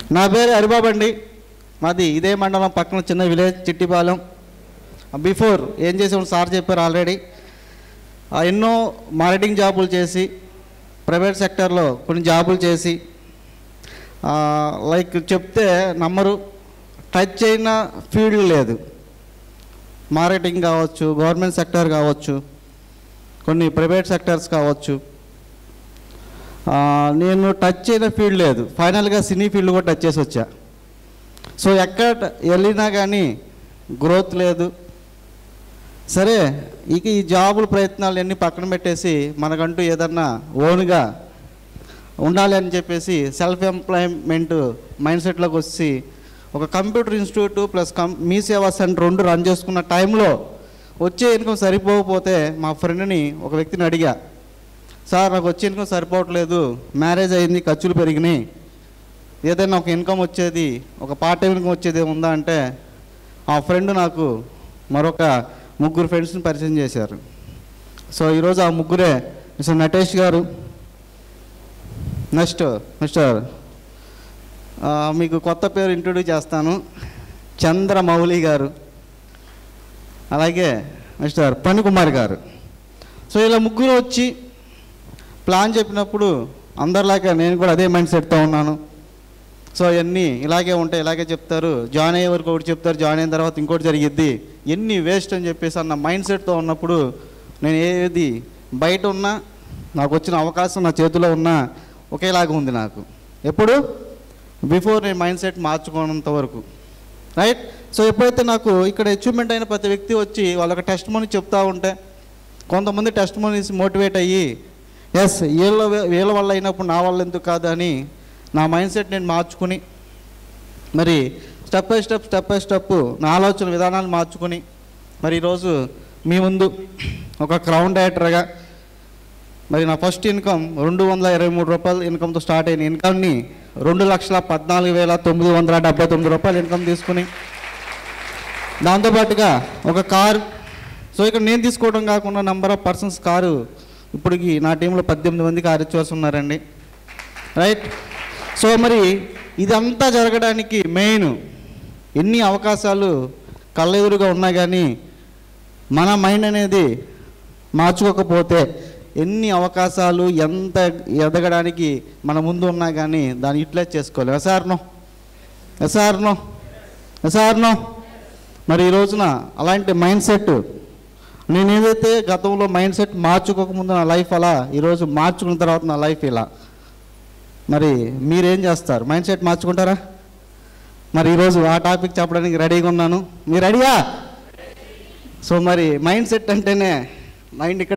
నా పేరు హరిబాబు అండి మాది ఇదే మండలం పక్కన చిన్న విలేజ్ చిట్టిపాలెం బిఫోర్ ఏం చేసాము సార్ చెప్పారు ఆల్రెడీ ఆ, ఎన్నో మార్కెటింగ్ జాబులు చేసి ప్రైవేట్ సెక్టర్లో కొన్ని జాబులు చేసి ఆ, లైక్ చెప్తే నమ్మరు టచ్ అయిన ఫీల్డ్ లేదు మార్కెటింగ్ కావచ్చు గవర్నమెంట్ సెక్టర్ కావచ్చు కొన్ని ప్రైవేట్ సెక్టర్స్ కావచ్చు ఆ, నేను టచ్ అయిన ఫీల్డ్ లేదు ఫైనల్గా సినీ ఫీల్డ్ కూడా టచ్ చేసి వచ్చా సో ఎక్కడ వెళ్ళినా కానీ గ్రోత్ లేదు సరే ఇక ఈ జాబుల ప్రయత్నాలు అన్నీ పక్కన పెట్టేసి మనకంటూ ఏదన్నా ఓన్గా ఉండాలి అని చెప్పేసి సెల్ఫ్ ఎంప్లాయ్మెంట్ మైండ్ సెట్లోకి వచ్చి ఒక computer institute plus cum Mee Seva centre రెండు రన్ చేసుకున్న టైంలో వచ్చే ఇన్కమ్ సరిపోకపోతే మా ఫ్రెండ్ని ఒక వ్యక్తిని అడిగా సార్ నాకు వచ్చే ఇన్కమ్ సరిపోవట్లేదు మ్యారేజ్ అయింది ఖర్చులు పెరిగినాయి ఏదైనా ఒక ఇన్కమ్ వచ్చేది ఒక పార్ట్ టైం ఇన్కమ్ వచ్చేది ఉందా అంటే ఆ ఫ్రెండ్ నాకు మరొక ముగ్గురు ఫ్రెండ్స్ని పరిచయం చేశారు సో ఈరోజు ఆ ముగ్గురే మిస్టర్ నటేష్ గారు నెక్స్ట్ మిస్టర్ ఆ, మీకు కొత్త పేరు ఇంట్రొడ్యూస్ చేస్తాను చంద్రమౌళి గారు అలాగే మిస్టర్ పనికుమార్ గారు సో ఇలా ముగ్గురు వచ్చి ప్లాన్ చెప్పినప్పుడు అందరిలాగా నేను కూడా అదే మైండ్ సెట్తో ఉన్నాను సో అవన్నీ ఇలాగే ఉంటాయి ఇలాగే చెప్తారు జాయిన్ అయ్యే వరకు ఒకటి చెప్తారు జాయిన్ అయిన తర్వాత ఇంకోటి జరిగిద్ది ఎన్ని వేస్ట్ అని చెప్పేసి అన్న మైండ్ సెట్తో ఉన్నప్పుడు నేను ఏది బయట ఉన్నా నాకు వచ్చిన అవకాశం నా చేతిలో ఉన్నా ఒకేలాగా ఉంది నాకు ఎప్పుడు బిఫోర్ నేను మైండ్ సెట్ మార్చుకోనంత వరకు రైట్ సో ఎప్పుడైతే నాకు ఇక్కడ అచీవ్మెంట్ అయిన ప్రతి వ్యక్తి వచ్చి వాళ్ళకి టెస్ట్ మనీ చెప్తా ఉంటే కొంతమంది టెస్ట్ మనీస్ మోటివేట్ అయ్యి ఎస్ వీళ్ళ వీళ్ళ వల్ల అయినప్పుడు నా వల్ల ఎందుకు కాదు అని నా మైండ్ సెట్ నేను మార్చుకుని మరి step by step step by step నా ఆలోచన విధానాలు మార్చుకుని మరి ఈరోజు మీ ముందు ఒక క్రౌన్ డైరెక్టర్గా మరి నా ఫస్ట్ ఇన్కమ్ రెండు వందల ఇరవై మూడు రూపాయల ఇన్కమ్తో స్టార్ట్ అయిన ఇన్కమ్ని రెండు లక్షల పద్నాలుగు వేల తొమ్మిది వందల డెబ్బై తొమ్మిది రూపాయలు ఇన్కమ్ తీసుకుని దాంతోపాటుగా ఒక కారు సో ఇక్కడ నేను తీసుకోవడం కాకుండా నెంబర్ ఆఫ్ పర్సన్స్ కారు ఇప్పటికి నా టీంలో పద్దెనిమిది మంది కారు ఇచ్చేసి ఉన్నారండి రైట్ సో మరి ఇదంతా జరగడానికి మెయిన్ ఎన్ని అవకాశాలు కళ్ళెదురుగా ఉన్నా కానీ మన మైండ్ అనేది మార్చుకోకపోతే ఎన్ని అవకాశాలు ఎంత ఎదగడానికి మన ముందు ఉన్నా కానీ దాన్ని యూటిలైజ్ చేసుకోవాలి ఎసార్నో ఎసార్నో ఎసార్నో మరి ఈ రోజున అలాంటి మైండ్ సెట్ నేను ఏదైతే గతంలో మైండ్ సెట్ మార్చుకోకముందు నా లైఫ్ అలా ఈరోజు మార్చుకున్న తర్వాత నా లైఫ్ ఇలా మరి మీరేం చేస్తారు మైండ్ సెట్ మార్చుకుంటారా మరి ఈరోజు ఆ టాపిక్ చెప్పడానికి రెడీగా ఉన్నాను మీరు రెడీయా సో మరి మైండ్ సెట్ అంటేనే మైండ్ ఇక్కడ